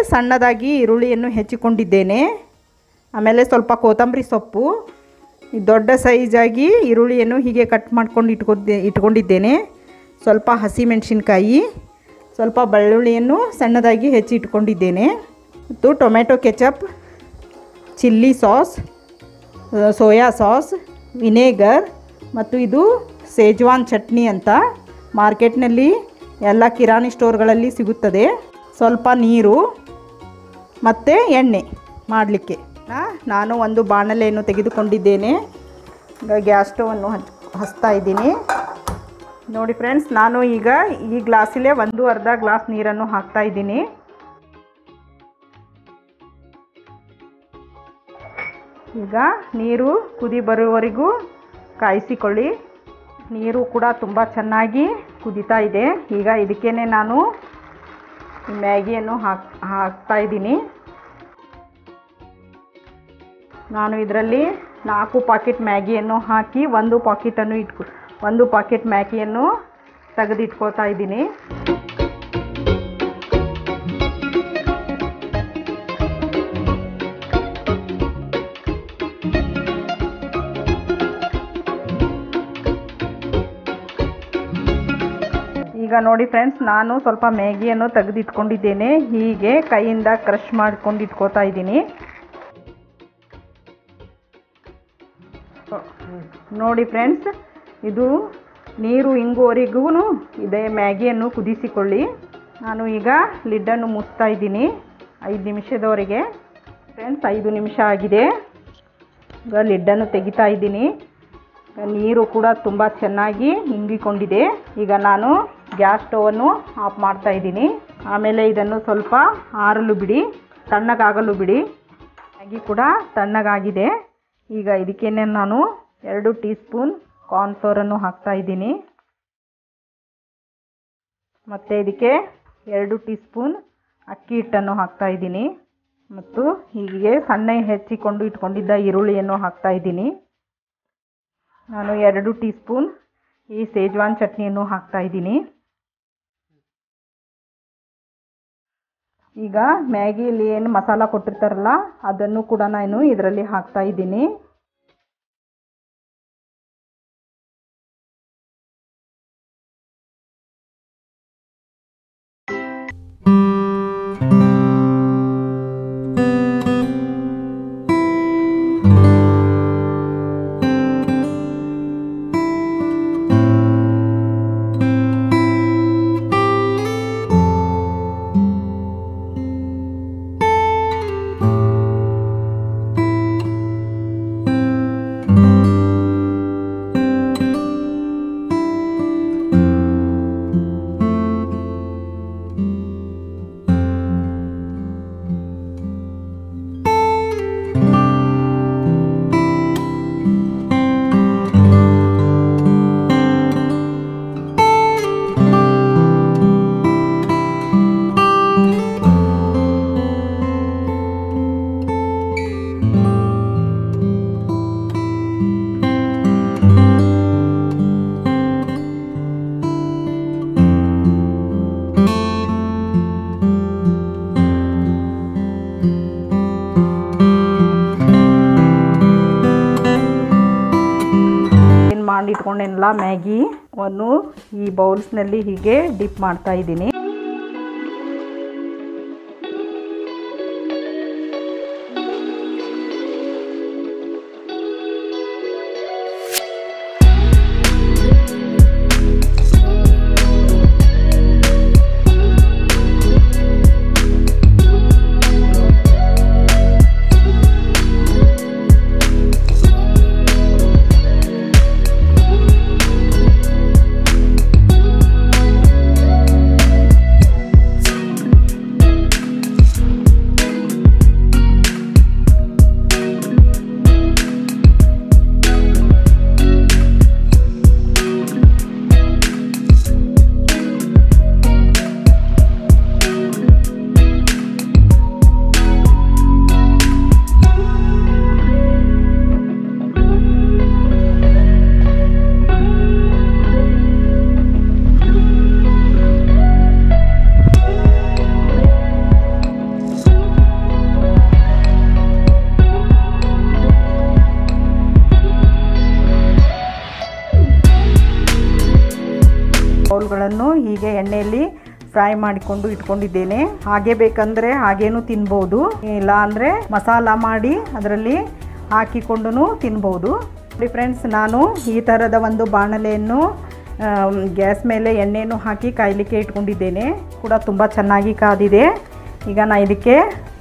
ಸಣ್ಣದಾಗಿ ಈರುಳ್ಳಿಯನ್ನು ಹೆಚ್ಚಿಕೊಂಡಿದ್ದೇನೆ ಆಮೇಲೆ ಸ್ವಲ್ಪ ಕೊತ್ತಂಬರಿ ಸೊಪ್ಪು ಈ ದೊಡ್ಡ ಸೈಜಾಗಿ ಈರುಳ್ಳಿಯನ್ನು ಹೀಗೆ ಕಟ್ ಮಾಡ್ಕೊಂಡು ಇಟ್ಕೊಂಡಿದ್ದೆ ಇಟ್ಕೊಂಡಿದ್ದೇನೆ ಸ್ವಲ್ಪ ಹಸಿಮೆಣಸಿನ್ಕಾಯಿ ಸ್ವಲ್ಪ ಬೆಳ್ಳುಳ್ಳಿಯನ್ನು ಸಣ್ಣದಾಗಿ ಹೆಚ್ಚಿ ಇಟ್ಕೊಂಡಿದ್ದೇನೆ ಮತ್ತು tomato ketchup chilli sauce soya sauce vinegar ಮತ್ತು ಇದು ಸೇಜ್ವಾನ್ ಚಟ್ನಿ ಅಂತ ಮಾರ್ಕೆಟ್ನಲ್ಲಿ ಎಲ್ಲ ಕಿರಾಣಿ ಸ್ಟೋರ್ಗಳಲ್ಲಿ ಸಿಗುತ್ತದೆ ಸ್ವಲ್ಪ ನೀರು ಮತ್ತು ಎಣ್ಣೆ ಮಾಡಲಿಕ್ಕೆ ನಾನು ಒಂದು ಬಾಣಲೆಯನ್ನು ತೆಗೆದುಕೊಂಡಿದ್ದೇನೆ ಈಗ ಗ್ಯಾಸ್ ಸ್ಟವನ್ನು ಹಚ್ ಹಚ್ತಾ ಇದ್ದೀನಿ ನೋಡಿ ಫ್ರೆಂಡ್ಸ್ ನಾನು ಈಗ ಈ ಗ್ಲಾಸಲ್ಲೇ ಒಂದು ಅರ್ಧ ಗ್ಲಾಸ್ ನೀರನ್ನು ಹಾಕ್ತಾ ಇದ್ದೀನಿ ಈಗ ನೀರು ಕುದಿ ಬರುವವರೆಗೂ ಕಾಯಿಸಿಕೊಳ್ಳಿ ನೀರು ಕೂಡ ತುಂಬ ಚೆನ್ನಾಗಿ ಕುದೀತಾ ಇದೆ ಈಗ ಇದಕ್ಕೇ ನಾನು ಈ ಮ್ಯಾಗಿಯನ್ನು ಹಾಕ್ ಹಾಕ್ತಾ ಇದ್ದೀನಿ ನಾನು ಇದರಲ್ಲಿ ನಾಲ್ಕು ಪಾಕೆಟ್ ಮ್ಯಾಗಿಯನ್ನು ಹಾಕಿ ಒಂದು ಪಾಕೆಟನ್ನು ಇಟ್ಕೊ ಒಂದು ಪಾಕೆಟ್ ಮ್ಯಾಗಿಯನ್ನು ತೆಗೆದಿಟ್ಕೊಳ್ತಾ ಇದ್ದೀನಿ ಈಗ ನೋಡಿ ಫ್ರೆಂಡ್ಸ್ ನಾನು ಸ್ವಲ್ಪ ಮ್ಯಾಗಿಯನ್ನು ತೆಗೆದಿಟ್ಕೊಂಡಿದ್ದೇನೆ ಹೀಗೆ ಕೈಯಿಂದ ಕ್ರಷ್ ಮಾಡ್ಕೊಂಡು ಇಟ್ಕೋತಾ ಇದ್ದೀನಿ ನೋಡಿ ಫ್ರೆಂಡ್ಸ್ ಇದು ನೀರು ಇಂಗುವರೆಗೂ ಇದೇ ಮ್ಯಾಗಿಯನ್ನು ಕುದಿಸಿಕೊಳ್ಳಿ ನಾನು ಈಗ ಲಿಡ್ಡನ್ನು ಮುಚ್ತಾ ಇದ್ದೀನಿ ಐದು ನಿಮಿಷದವರೆಗೆ ಫ್ರೆಂಡ್ಸ್ ಐದು ನಿಮಿಷ ಆಗಿದೆ ಈಗ ಲಿಡ್ಡನ್ನು ತೆಗಿತಾ ಇದ್ದೀನಿ ನೀರು ಕೂಡ ತುಂಬ ಚೆನ್ನಾಗಿ ಇಂಗಿಕೊಂಡಿದೆ ಈಗ ನಾನು ಗ್ಯಾಸ್ ಸ್ಟವನ್ನು ಆಫ್ ಮಾಡ್ತಾ ಇದ್ದೀನಿ ಆಮೇಲೆ ಇದನ್ನು ಸ್ವಲ್ಪ ಆರಲು ಬಿಡಿ ತಣ್ಣಗಾಗಲು ಬಿಡಿ ಮ್ಯಾಗಿ ಕೂಡ ತಣ್ಣಗಾಗಿದೆ ಈಗ ಇದಕ್ಕೇನೆ ನಾನು ಎರಡು ಟೀ ಸ್ಪೂನ್ ಕಾರ್ನ್ಫ್ಲೋರನ್ನು ಹಾಕ್ತಾ ಇದ್ದೀನಿ ಮತ್ತು ಇದಕ್ಕೆ ಎರಡು ಟೀ ಸ್ಪೂನ್ ಅಕ್ಕಿ ಹಿಟ್ಟನ್ನು ಹಾಕ್ತಾ ಇದ್ದೀನಿ ಮತ್ತು ಹೀಗೆ ಸಣ್ಣ ಹೆಚ್ಚಿಕೊಂಡು ಇಟ್ಕೊಂಡಿದ್ದ ಈರುಳ್ಳಿಯನ್ನು ಹಾಕ್ತಾ ಇದ್ದೀನಿ ನಾನು ಎರಡು ಟೀ ಸ್ಪೂನ್ ಈ ಸೇಜ್ವಾನ್ ಚಟ್ನಿಯನ್ನು ಹಾಕ್ತಾ ಇದ್ದೀನಿ ಈಗ ಮ್ಯಾಗಿಯಲ್ಲಿ ಏನು ಮಸಾಲ ಕೊಟ್ಟಿರ್ತಾರಲ್ಲ ಅದನ್ನು ಕೂಡ ನಾನು ಇದರಲ್ಲಿ ಹಾಕ್ತಾ ಇದ್ದೀನಿ ಏನು ಮಾಡಿಟ್ಕೊಂಡೆನಲ್ಲ ಮ್ಯಾಗಿ ಅನ್ನು ಈ ಬೌಲ್ಸ್ನಲ್ಲಿ ಹೀಗೆ ಡಿಪ್ ಮಾಡ್ತಾ ಇದ್ದೀನಿ ಬೌಲ್ಗಳನ್ನು ಹೀಗೆ ಎಣ್ಣೆಯಲ್ಲಿ ಫ್ರೈ ಮಾಡಿಕೊಂಡು ಇಟ್ಕೊಂಡಿದ್ದೇನೆ ಹಾಗೆ ಬೇಕಂದರೆ ಹಾಗೇನು ತಿನ್ಬೋದು ಇಲ್ಲ ಅಂದರೆ ಮಸಾಲ ಮಾಡಿ ಅದರಲ್ಲಿ ಹಾಕಿಕೊಂಡು ತಿನ್ಬೋದು ನೋಡಿ ಫ್ರೆಂಡ್ಸ್ ನಾನು ಈ ಥರದ ಒಂದು ಬಾಣಲೆಯನ್ನು ಗ್ಯಾಸ್ ಮೇಲೆ ಎಣ್ಣೆಯನ್ನು ಹಾಕಿ ಕಾಯಲಿಕ್ಕೆ ಇಟ್ಕೊಂಡಿದ್ದೇನೆ ಕೂಡ ತುಂಬ ಚೆನ್ನಾಗಿ ಕಾದಿದೆ ಈಗ ನಾ ಇದಕ್ಕೆ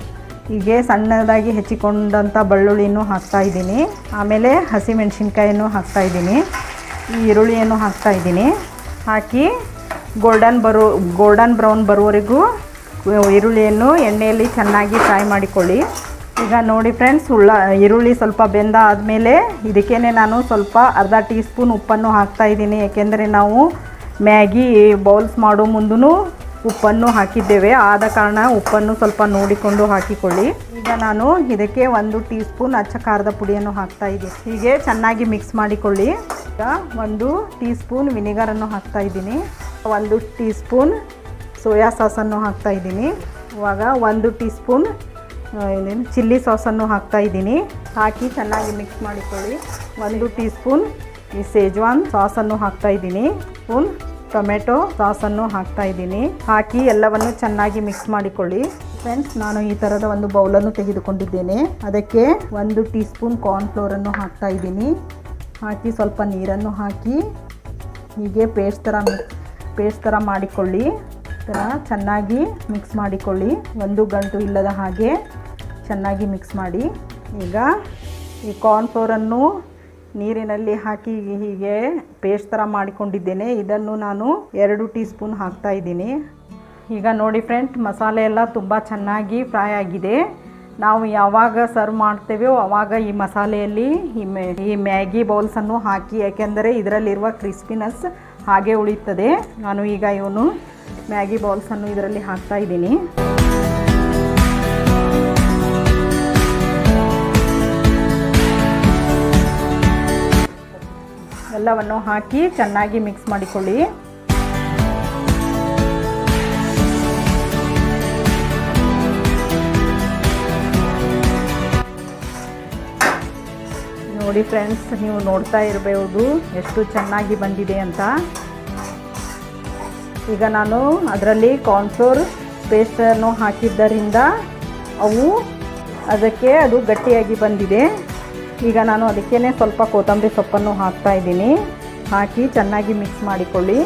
ಹೀಗೆ ಸಣ್ಣದಾಗಿ ಹೆಚ್ಚಿಕೊಂಡಂಥ ಬೆಳ್ಳುಳ್ಳಿಯನ್ನು ಹಾಕ್ತಾ ಇದ್ದೀನಿ ಆಮೇಲೆ ಹಸಿಮೆಣಸಿನ್ಕಾಯನ್ನು ಹಾಕ್ತಾ ಇದ್ದೀನಿ ಈ ಈರುಳ್ಳಿಯನ್ನು ಹಾಕ್ತಾ ಇದ್ದೀನಿ ಹಾಕಿ ಗೋಲ್ಡನ್ ಬರೋ ಗೋಲ್ಡನ್ ಬ್ರೌನ್ ಬರುವವರೆಗೂ ಈರುಳ್ಳಿಯನ್ನು ಎಣ್ಣೆಯಲ್ಲಿ ಚೆನ್ನಾಗಿ ಫ್ರೈ ಮಾಡಿಕೊಳ್ಳಿ ಈಗ ನೋಡಿ ಫ್ರೆಂಡ್ಸ್ ಉಳ್ಳ ಈರುಳ್ಳಿ ಸ್ವಲ್ಪ ಬೆಂದ ಆದಮೇಲೆ ಇದಕ್ಕೇ ನಾನು ಸ್ವಲ್ಪ ಅರ್ಧ ಟೀ ಸ್ಪೂನ್ ಉಪ್ಪನ್ನು ಹಾಕ್ತಾ ಇದ್ದೀನಿ ಏಕೆಂದರೆ ನಾವು ಮ್ಯಾಗಿ ಬೌಲ್ಸ್ ಮಾಡೋ ಮುಂದೂ ಉಪ್ಪನ್ನು ಹಾಕಿದ್ದೇವೆ ಆದ ಕಾರಣ ಉಪ್ಪನ್ನು ಸ್ವಲ್ಪ ನೋಡಿಕೊಂಡು ಹಾಕಿಕೊಳ್ಳಿ ಈಗ ನಾನು ಇದಕ್ಕೆ ಒಂದು ಟೀ ಸ್ಪೂನ್ ಅಚ್ಚ ಖಾರದ ಪುಡಿಯನ್ನು ಹಾಕ್ತಾ ಇದ್ದೀನಿ ಹೀಗೆ ಚೆನ್ನಾಗಿ ಮಿಕ್ಸ್ ಮಾಡಿಕೊಳ್ಳಿ ಈಗ ಒಂದು ಟೀ ಸ್ಪೂನ್ ವಿನಿಗರನ್ನು ಹಾಕ್ತಾ ಇದ್ದೀನಿ ಒಂದು ಟೀ ಸ್ಪೂನ್ ಸೋಯಾ ಸಾಸನ್ನು ಹಾಕ್ತಾ ಇದ್ದೀನಿ ಇವಾಗ ಒಂದು ಟೀ ಸ್ಪೂನ್ ಏನೇನು ಚಿಲ್ಲಿ ಸಾಸನ್ನು ಹಾಕ್ತಾ ಇದ್ದೀನಿ ಹಾಕಿ ಚೆನ್ನಾಗಿ ಮಿಕ್ಸ್ ಮಾಡಿಕೊಳ್ಳಿ ಒಂದು ಟೀ ಸ್ಪೂನ್ ಈ ಸೇಜ್ವಾನ್ ಸಾಸನ್ನು ಹಾಕ್ತಾ ಇದ್ದೀನಿ ಸ್ಪೂನ್ ಟೊಮೆಟೊ ಸಾಸನ್ನು ಹಾಕ್ತಾ ಇದ್ದೀನಿ ಹಾಕಿ ಎಲ್ಲವನ್ನು ಚೆನ್ನಾಗಿ ಮಿಕ್ಸ್ ಮಾಡಿಕೊಳ್ಳಿ ಫ್ರೆಂಡ್ಸ್ ನಾನು ಈ ಥರದ ಒಂದು ಬೌಲನ್ನು ತೆಗೆದುಕೊಂಡಿದ್ದೇನೆ ಅದಕ್ಕೆ ಒಂದು ಟೀ ಸ್ಪೂನ್ ಕಾರ್ನ್ಫ್ಲೋರನ್ನು ಹಾಕ್ತಾ ಇದ್ದೀನಿ ಹಾಕಿ ಸ್ವಲ್ಪ ನೀರನ್ನು ಹಾಕಿ ಹೀಗೆ ಪೇಸ್ಟ್ ಥರ ಮಿಕ್ಸ್ ಪೇಸ್ಟ್ ಥರ ಮಾಡಿಕೊಳ್ಳಿ ಥರ ಚೆನ್ನಾಗಿ ಮಿಕ್ಸ್ ಮಾಡಿಕೊಳ್ಳಿ ಒಂದು ಗಂಟು ಇಲ್ಲದ ಹಾಗೆ ಚೆನ್ನಾಗಿ ಮಿಕ್ಸ್ ಮಾಡಿ ಈಗ ಈ ಕಾರ್ನ್ಫ್ಲೋರನ್ನು ನೀರಿನಲ್ಲಿ ಹಾಕಿ ಹೀಗೆ ಪೇಸ್ಟ್ ಥರ ಮಾಡಿಕೊಂಡಿದ್ದೇನೆ ಇದನ್ನು ನಾನು ಎರಡು ಟೀ ಸ್ಪೂನ್ ಹಾಕ್ತಾ ಇದ್ದೀನಿ ಈಗ ನೋಡಿ ಫ್ರೆಂಡ್ ಮಸಾಲೆ ಎಲ್ಲ ತುಂಬ ಚೆನ್ನಾಗಿ ಫ್ರೈ ಆಗಿದೆ ನಾವು ಯಾವಾಗ ಸರ್ವ್ ಮಾಡ್ತೇವೋ ಆವಾಗ ಈ ಮಸಾಲೆಯಲ್ಲಿ ಈ ಮ್ಯಾ ಈ ಮ್ಯಾಗಿ ಬೌಲ್ಸನ್ನು ಹಾಕಿ ಯಾಕೆಂದರೆ ಇದರಲ್ಲಿರುವ ಕ್ರಿಸ್ಪಿನೆಸ್ ಹಾಗೆ ಉಳಿಯುತ್ತದೆ ನಾನು ಈಗ ಇವನು ಮ್ಯಾಗಿ ಬೌಲ್ಸನ್ನು ಇದರಲ್ಲಿ ಹಾಕ್ತಾ ಇದ್ದೀನಿ ಎಲ್ಲವನ್ನು ಹಾಕಿ ಚೆನ್ನಾಗಿ ಮಿಕ್ಸ್ ಮಾಡಿಕೊಳ್ಳಿ ನೋಡಿ ಫ್ರೆಂಡ್ಸ್ ನೀವು ನೋಡ್ತಾ ಇರಬಹುದು ಎಷ್ಟು ಚೆನ್ನಾಗಿ ಬಂದಿದೆ ಅಂತ ಈಗ ನಾನು ಅದರಲ್ಲಿ ಕಾರ್ನ್ಫ್ಲೋರ್ ಪೇಸ್ಟನ್ನು ಹಾಕಿದ್ದರಿಂದ ಅವು ಅದಕ್ಕೆ ಅದು ಗಟ್ಟಿಯಾಗಿ ಬಂದಿದೆ ಈಗ ನಾನು ಅದಕ್ಕೇ ಸ್ವಲ್ಪ ಕೊತ್ತಂಬರಿ ಸೊಪ್ಪನ್ನು ಹಾಕ್ತಾ ಇದ್ದೀನಿ ಹಾಕಿ ಚೆನ್ನಾಗಿ ಮಿಕ್ಸ್ ಮಾಡಿಕೊಳ್ಳಿ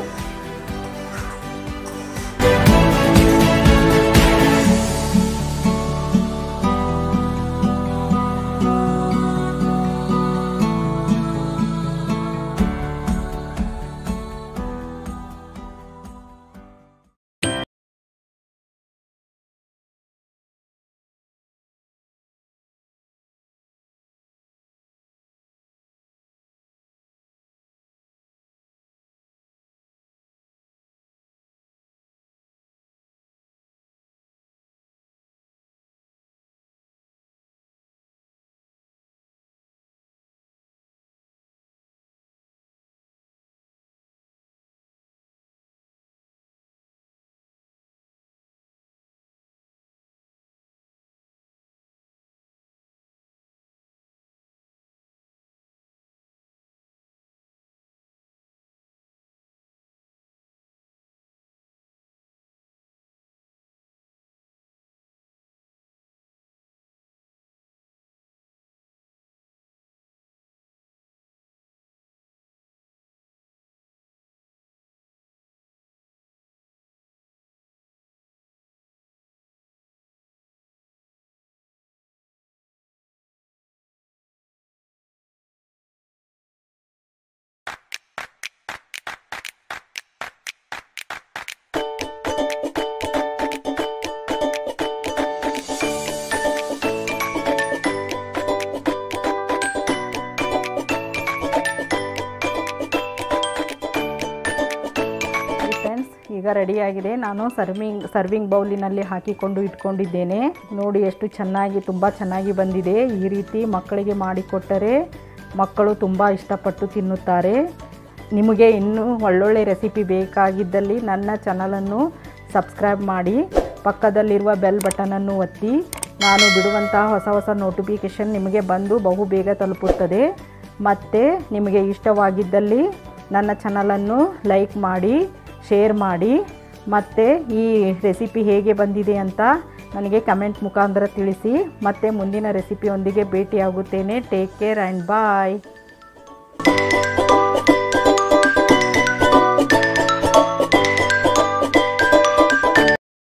ಫ್ರೆಂಡ್ಸ್ ಈಗ ರೆಡಿಯಾಗಿದೆ ನಾನು ಸರ್ವಿಂಗ್ ಸರ್ವಿಂಗ್ ಬೌಲಿನಲ್ಲಿ ಹಾಕಿಕೊಂಡು ಇಟ್ಕೊಂಡಿದ್ದೇನೆ ನೋಡಿ ಎಷ್ಟು ಚೆನ್ನಾಗಿ ತುಂಬ ಚೆನ್ನಾಗಿ ಬಂದಿದೆ ಈ ರೀತಿ ಮಕ್ಕಳಿಗೆ ಮಾಡಿಕೊಟ್ಟರೆ ಮಕ್ಕಳು ತುಂಬ ಇಷ್ಟಪಟ್ಟು ತಿನ್ನುತ್ತಾರೆ ನಿಮಗೆ ಇನ್ನೂ ಒಳ್ಳೊಳ್ಳೆ ರೆಸಿಪಿ ಬೇಕಾಗಿದ್ದಲ್ಲಿ ನನ್ನ ಚಾನಲನ್ನು ಸಬ್ಸ್ಕ್ರೈಬ್ ಮಾಡಿ ಪಕ್ಕದಲ್ಲಿರುವ ಬೆಲ್ ಬಟನನ್ನು ಒತ್ತಿ ನಾನು ಬಿಡುವಂತಹ ಹೊಸ ಹೊಸ ನೋಟಿಫಿಕೇಷನ್ ನಿಮಗೆ ಬಂದು ಬಹು ಬೇಗ ತಲುಪುತ್ತದೆ ಮತ್ತು ನಿಮಗೆ ಇಷ್ಟವಾಗಿದ್ದಲ್ಲಿ ನನ್ನ ಚಾನಲನ್ನು ಲೈಕ್ ಮಾಡಿ ಶೇರ್ ಮಾಡಿ ಮತ್ತು ಈ ರೆಸಿಪಿ ಹೇಗೆ ಬಂದಿದೆ ಅಂತ ನನಗೆ ಕಮೆಂಟ್ ಮುಖಾಂತರ ತಿಳಿಸಿ ಮತ್ತೆ ಮುಂದಿನ ರೆಸಿಪಿಯೊಂದಿಗೆ ಭೇಟಿಯಾಗುತ್ತೇನೆ ಟೇಕ್ ಕೇರ್ ಆ್ಯಂಡ್ ಬಾಯ್